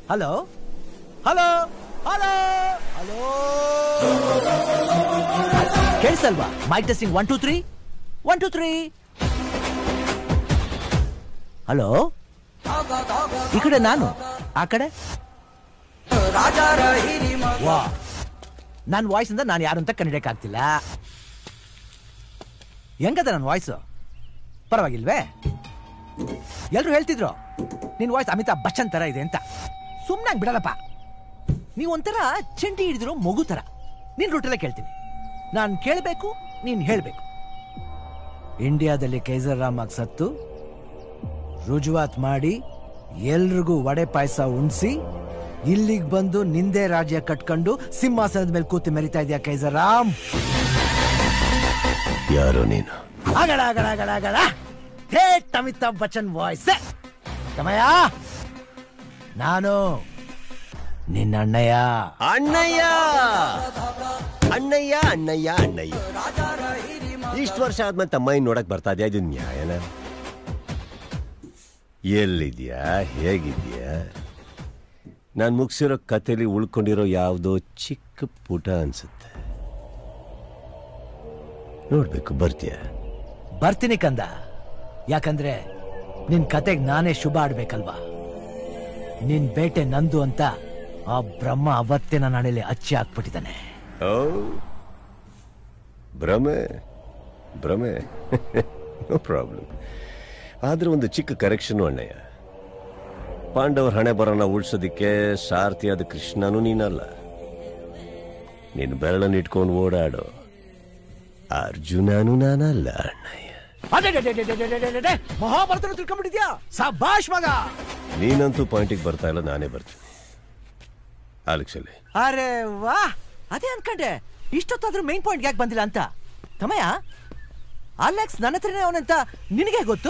hello hello hello hello ಕೇಳಿಸಲ್ವಾ mic testing one two three one two three hello ಈ ಕಡೆ ನಾನು ಆ ಕಡೆ ವಾ ನನ್ನ ವಾಯ್ಸ್ ಇಂದ ನಾನು ಯಾರು ಅಂತ ಕಂಡಿಡಿಯಕ್ಕಾಗ್ತಿಲ್ಲ ಹೆಂಗದ ನನ್ನ ವಾಯ್ಸು ಪರವಾಗಿಲ್ವೇ ಎಲ್ರು ಹೇಳ್ತಿದ್ರು ನಿನ್ ವಾಯ್ಸ್ ಅಮಿತಾಬ್ ಬಚ್ಚನ್ ತರ ಇದೆ ಅಂತ ಸುಮ್ಮನೆ ಬಿಡಲ್ಲಪ್ಪ ನೀವು ಒಂಥರ ಚಂಡಿ ಹಿಡಿದಿರೋ ಮಗು ತರ ನಿನ್ ರೂಟಲ್ಲೇ ಕೇಳ್ತೀನಿ ನಾನು ಕೇಳಬೇಕು ನೀನ್ ಹೇಳ್ಬೇಕು ಇಂಡಿಯಾದಲ್ಲಿ ಕೈಸರ್ ರಾಮಾಗ್ ಸತ್ತು ರುಜುವಾತ್ ಮಾಡಿ ಎಲ್ರಿಗೂ ವಡೆ ಪಾಯಸ ಉಣ್ಸಿ ಇಲ್ಲಿಗೆ ಬಂದು ನಿಂದೆ ರಾಜ್ಯ ಕಟ್ಕೊಂಡು ಸಿಂಹಾಸನದ ಮೇಲೆ ಕೂತು ಮೆರಿತಾ ಇದೆಯಾ ಕೈಸರ್ ರಾಮ್ ಯಾರೋ ನೀನು ಅಗಡ ಅಗಡ ಅಗಡ ಅಗಡ ಥೇಟ್ ಅಮಿತಾಬ್ ಬಚ್ಚನ್ ವಾಯ್ಸ್ ತಮಯ ನಾನು ನಿನ್ನ ಅಣ್ಣಯ್ಯ ಅಣ್ಣಯ್ಯ ಅಣ್ಣಯ್ಯ ಅಣ್ಣಯ್ಯ ಅಣ್ಣಯ್ಯ ಇಷ್ಟು ವರ್ಷ ಆದ್ಮೇಲೆ ತಮ್ಮಯ್ಯ ನೋಡಕ್ ಬರ್ತಾ ಇದೆಯಾ ಇದು ನ್ಯಾಯನ ಎಲ್ಲಿದ್ಯಾ ಹೇಗಿದ್ಯಾ ನಾನು ಮುಗಿಸಿರೋ ಕಥೆಲಿ ಉಳ್ಕೊಂಡಿರೋ ಯಾವುದೋ ಚಿಕ್ಕ ಪುಟ ಅನ್ಸುತ್ತೆ ನೋಡ್ಬೇಕು ಬರ್ತೀಯಾ ಬರ್ತೀನಿ ಕಂದ ಯಾಕಂದ್ರೆ ನಿನ್ ಕತೆಗ್ ನಾನೇ ಶುಭ ಆಡ್ಬೇಕಲ್ವಾ ನಿನ್ ಬೇಟೆ ನಂದು ಅಂತ ಆ ಬ್ರಹ್ಮ ಅವತ್ತೇ ನನ್ನ ಹಣೆಯಲ್ಲಿ ಅಚ್ಚಿ ಹಾಕ್ಬಿಟ್ಟಿದ್ದಾನೆ ಓ ಭ್ರಮೆ ಭ್ರಮೆ ನೋ ಪ್ರಾಬ್ಲಮ್ ಆದ್ರೆ ಒಂದು ಚಿಕ್ಕ ಕರೆಕ್ಷನ್ ಅಣ್ಣಯ್ಯ ಪಾಂಡವರ ಹಣೆ ಬರೋಣ ಉಳ್ಸೋದಿಕ್ಕೆ ಸಾರಥಿಯಾದ ಕೃಷ್ಣನೂ ನೀನಲ್ಲ ನೀನು ಬೆರಳನ್ನು ಇಟ್ಕೊಂಡು ಓಡಾಡೋ ಅರ್ಜುನನೂ ನಾನಲ್ಲ ಅಣ್ಣಯ್ಯ ಅಡೆಡೆಡೆಡೆಡೆಡೆಡೆಡೆ, ಮಹಾಭಾರತನ ತಿಳ್ಕೊಂಡ್ಬಿಟ್ಟಿದ್ಯಾ ಸಭಾಷ್ ಮಗ ನೀನಂತೂ ಪಾಯಿಂಟಿಗೆ ಬರ್ತಾ ಇಲ್ಲ ನಾನೇ ಬರ್ತೀನಿ ಆಲಿಕ್ಸ್ ಅಲ್ಲಿ ಅರೆ ವಾ ಅದೇ ಅನ್ಕಂಡೆ ಇಷ್ಟೊತ್ತಾದ್ರೂ ಮೈನ್ ಪಾಯಿಂಟ್ ಯಾಕೆ ಬಂದಿಲ್ಲ ಅಂತ ತಮಯ ಅಲೆಕ್ಸ್ ನನ್ನ ಹತ್ರನೇ ಅವನಂತ ನಿನಗೆ ಗೊತ್ತು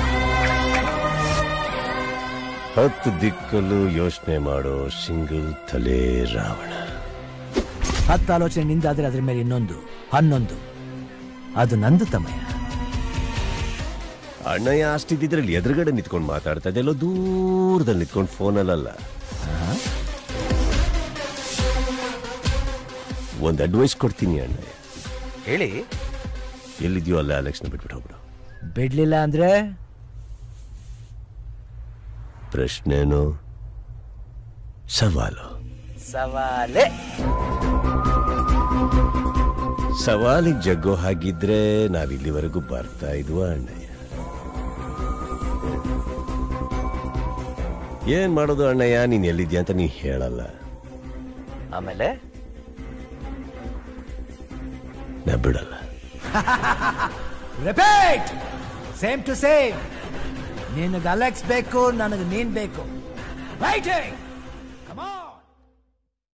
ಹತ್ತು ದಿಕ್ಕಲ್ಲೂ ಯೋಚನೆ ಮಾಡೋ ಸಿಂಗಲ್ ತಲೆ ರಾವಣ ಹತ್ತು ಆಲೋಚನೆ ನಿಂದಾದ್ರೆ ಅದ್ರ ಮೇಲೆ ಇನ್ನೊಂದು ಹನ್ನೊಂದು ಅದು ನಂದು ತಮಯ ಅಣ್ಣಯ್ಯ ಅಷ್ಟಿದ್ದಿದ್ರಲ್ಲಿ ಎದುರುಗಡೆ ನಿಂತ್ಕೊಂಡು ಮಾತಾಡ್ತಾ ಇದೆ ಎಲ್ಲೋ ದೂರದಲ್ಲಿ ನಿಂತ್ಕೊಂಡು ಫೋನಲ್ಲ ಒಂದು ಅಡ್ವೈಸ್ ಕೊಡ್ತೀನಿ ಅಣ್ಣಯ್ಯ ಹೇಳಿ ಎಲ್ಲಿದ್ಯೋ ಅಲ್ಲೇ ಅಲೆಕ್ಸ್ನ ಬಿಟ್ಬಿಟ್ಟು ಹೋಗ್ಬಿಡು ಬಿಡ್ಲಿಲ್ಲ ಅಂದ್ರೆ ಪ್ರಶ್ನೆನು ಸವಾಲು ಸವಾಲೆ ಸವಾಲಿಗೆ ಜಗ್ಗೋ ಹಾಗಿದ್ರೆ ನಾವಿಲ್ಲಿವರೆಗೂ ಬರ್ತಾ ಇದ್ವ ಅಣ್ಣಯ್ಯ ಏನ್ ಮಾಡೋದು ಅಣ್ಣಯ್ಯ ನೀನ್ ಎಲ್ಲಿದ್ಯಾ ಅಂತ ನೀ ಹೇಳಲ್ಲ ಆಮೇಲೆ ನಾ ಬಿಡಲ್ಲ ರಿಪೀಟ್ ಸೇಮ್ ಟು ಸೇಮ್ ನಿನಗೆ ಅಲೆಕ್ಸ್ ಬೇಕು ನನಗೆ ನೀನ್ ಬೇಕು ರೈಟಿಂಗ್